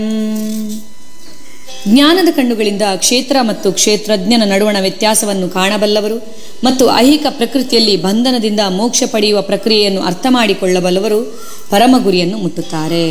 ಜ್ಞಾನದ ಕಣ್ಣುಗಳಿಂದ ಕ್ಷೇತ್ರ ಮತ್ತು ಕ್ಷೇತ್ರಜ್ಞನ ನಡುವಣ ವ್ಯತ್ಯಾಸವನ್ನು ಕಾಣಬಲ್ಲವರು ಮತ್ತು ಐಹಿಕ ಪ್ರಕೃತಿಯಲ್ಲಿ ಬಂಧನದಿಂದ ಮೋಕ್ಷ ಪಡೆಯುವ ಪ್ರಕ್ರಿಯೆಯನ್ನು ಅರ್ಥ ಮಾಡಿಕೊಳ್ಳಬಲ್ಲವರು ಪರಮ ಗುರಿಯನ್ನು ಮುಟ್ಟುತ್ತಾರೆ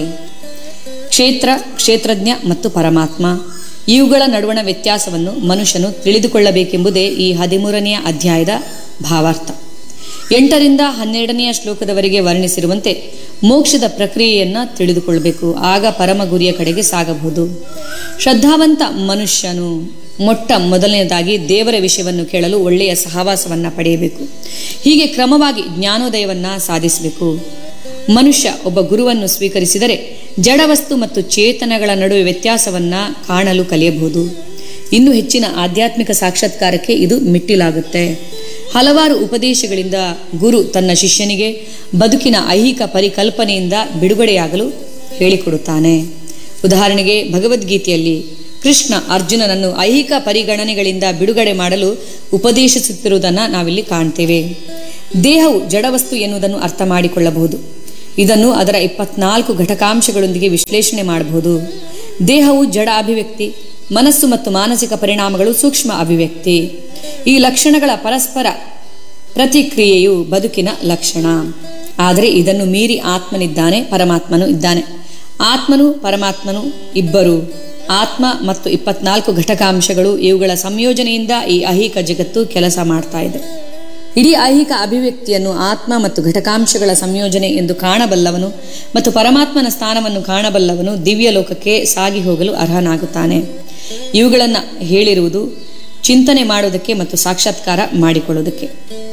ಕ್ಷೇತ್ರ ಕ್ಷೇತ್ರಜ್ಞ ಮತ್ತು ಪರಮಾತ್ಮ ಇವುಗಳ ನಡುವಣ ವ್ಯತ್ಯಾಸವನ್ನು ಮನುಷ್ಯನು ತಿಳಿದುಕೊಳ್ಳಬೇಕೆಂಬುದೇ ಈ ಹದಿಮೂರನೆಯ ಅಧ್ಯಾಯದ ಭಾವಾರ್ಥ ಎಂಟರಿಂದ ಹನ್ನೆರಡನೆಯ ಶ್ಲೋಕದವರೆಗೆ ವರ್ಣಿಸಿರುವಂತೆ ಮೋಕ್ಷದ ಪ್ರಕ್ರಿಯೆಯನ್ನು ತಿಳಿದುಕೊಳ್ಳಬೇಕು ಆಗ ಪರಮ ಗುರಿಯ ಕಡೆಗೆ ಸಾಗಬಹುದು ಶ್ರದ್ಧಾವಂತ ಮನುಷ್ಯನು ಮೊಟ್ಟ ಮೊದಲನೆಯದಾಗಿ ದೇವರ ವಿಷಯವನ್ನು ಕೇಳಲು ಒಳ್ಳೆಯ ಸಹವಾಸವನ್ನು ಪಡೆಯಬೇಕು ಹೀಗೆ ಕ್ರಮವಾಗಿ ಜ್ಞಾನೋದಯವನ್ನು ಸಾಧಿಸಬೇಕು ಮನುಷ್ಯ ಒಬ್ಬ ಗುರುವನ್ನು ಸ್ವೀಕರಿಸಿದರೆ ಜಡವಸ್ತು ಮತ್ತು ಚೇತನಗಳ ನಡುವೆ ವ್ಯತ್ಯಾಸವನ್ನ ಕಾಣಲು ಕಲಿಯಬಹುದು ಇನ್ನು ಹೆಚ್ಚಿನ ಆಧ್ಯಾತ್ಮಿಕ ಸಾಕ್ಷಾತ್ಕಾರಕ್ಕೆ ಇದು ಮೆಟ್ಟಿಲಾಗುತ್ತೆ ಹಲವಾರು ಉಪದೇಶಗಳಿಂದ ಗುರು ತನ್ನ ಶಿಷ್ಯನಿಗೆ ಬದುಕಿನ ಐಹಿಕ ಪರಿಕಲ್ಪನೆಯಿಂದ ಬಿಡುಗಡೆಯಾಗಲು ಹೇಳಿಕೊಡುತ್ತಾನೆ ಉದಾಹರಣೆಗೆ ಭಗವದ್ಗೀತೆಯಲ್ಲಿ ಕೃಷ್ಣ ಅರ್ಜುನನನ್ನು ಐಹಿಕ ಪರಿಗಣನೆಗಳಿಂದ ಬಿಡುಗಡೆ ಮಾಡಲು ಉಪದೇಶಿಸುತ್ತಿರುವುದನ್ನು ನಾವಿಲ್ಲಿ ಕಾಣ್ತೇವೆ ದೇಹವು ಜಡವಸ್ತು ಎನ್ನುವುದನ್ನು ಅರ್ಥ ಮಾಡಿಕೊಳ್ಳಬಹುದು ಇದನ್ನು ಅದರ ಇಪ್ಪತ್ನಾಲ್ಕು ಘಟಕಾಂಶಗಳೊಂದಿಗೆ ವಿಶ್ಲೇಷಣೆ ಮಾಡಬಹುದು ದೇಹವು ಜಡ ಅಭಿವ್ಯಕ್ತಿ ಮನಸ್ಸು ಮತ್ತು ಮಾನಸಿಕ ಪರಿಣಾಮಗಳು ಸೂಕ್ಷ್ಮ ಅಭಿವ್ಯಕ್ತಿ ಈ ಲಕ್ಷಣಗಳ ಪರಸ್ಪರ ಪ್ರತಿಕ್ರಿಯೆಯು ಬದುಕಿನ ಲಕ್ಷಣ ಆದರೆ ಇದನ್ನು ಮೀರಿ ಆತ್ಮನಿದ್ದಾನೆ ಪರಮಾತ್ಮನು ಇದ್ದಾನೆ ಆತ್ಮನು ಪರಮಾತ್ಮನು ಇಬ್ಬರು ಆತ್ಮ ಮತ್ತು ಇಪ್ಪತ್ನಾಲ್ಕು ಘಟಕಾಂಶಗಳು ಇವುಗಳ ಸಂಯೋಜನೆಯಿಂದ ಈ ಐಹಿಕ ಜಗತ್ತು ಕೆಲಸ ಮಾಡ್ತಾ ಇದೆ ಇಡೀ ಐಹಿಕ ಅಭಿವ್ಯಕ್ತಿಯನ್ನು ಆತ್ಮ ಮತ್ತು ಘಟಕಾಂಶಗಳ ಸಂಯೋಜನೆ ಎಂದು ಕಾಣಬಲ್ಲವನು ಮತ್ತು ಪರಮಾತ್ಮನ ಸ್ಥಾನವನ್ನು ಕಾಣಬಲ್ಲವನು ದಿವ್ಯ ಲೋಕಕ್ಕೆ ಸಾಗಿ ಹೋಗಲು ಅರ್ಹನಾಗುತ್ತಾನೆ ಇವುಗಳನ್ನು ಹೇಳಿರುವುದು ಚಿಂತನೆ ಮಾಡುವುದಕ್ಕೆ ಮತ್ತು ಸಾಕ್ಷಾತ್ಕಾರ ಮಾಡಿಕೊಳ್ಳುವುದಕ್ಕೆ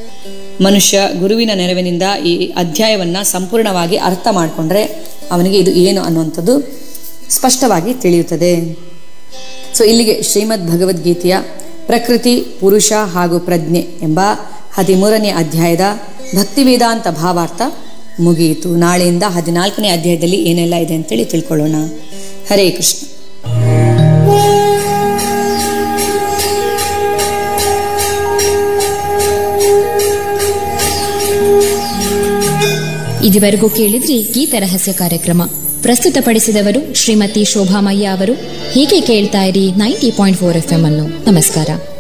ಮನುಷ್ಯ ಗುರುವಿನ ನೆರವಿನಿಂದ ಈ ಅಧ್ಯಾಯವನ್ನು ಸಂಪೂರ್ಣವಾಗಿ ಅರ್ಥ ಮಾಡಿಕೊಂಡ್ರೆ ಅವನಿಗೆ ಇದು ಏನು ಅನ್ನುವಂಥದ್ದು ಸ್ಪಷ್ಟವಾಗಿ ತಿಳಿಯುತ್ತದೆ ಸೊ ಇಲ್ಲಿಗೆ ಶ್ರೀಮದ್ ಭಗವದ್ಗೀತೆಯ ಪ್ರಕೃತಿ ಪುರುಷ ಹಾಗೂ ಪ್ರಜ್ಞೆ ಎಂಬ ಹದಿಮೂರನೇ ಅಧ್ಯಾಯದ ಭಕ್ತಿ ವೇದಾಂತ ಭಾವಾರ್ಥ ಮುಗಿಯಿತು ನಾಳೆಯಿಂದ ಹದಿನಾಲ್ಕನೇ ಅಧ್ಯಾಯದಲ್ಲಿ ಏನೆಲ್ಲ ಇದೆ ಅಂತೇಳಿ ತಿಳ್ಕೊಳ್ಳೋಣ ಹರೇ ಕೃಷ್ಣ ಇದುವರೆಗೂ ಕೇಳಿದ್ರಿ ಗೀತ ರಹಸ್ಯ ಕಾರ್ಯಕ್ರಮ ಪ್ರಸ್ತುತಪಡಿಸಿದವರು ಶ್ರೀಮತಿ ಶೋಭಾಮಯ್ಯ ಅವರು ಹೀಗೆ ಕೇಳ್ತಾ ಇರಿ ninety point four F M ಅನ್ನು ನಮಸ್ಕಾರ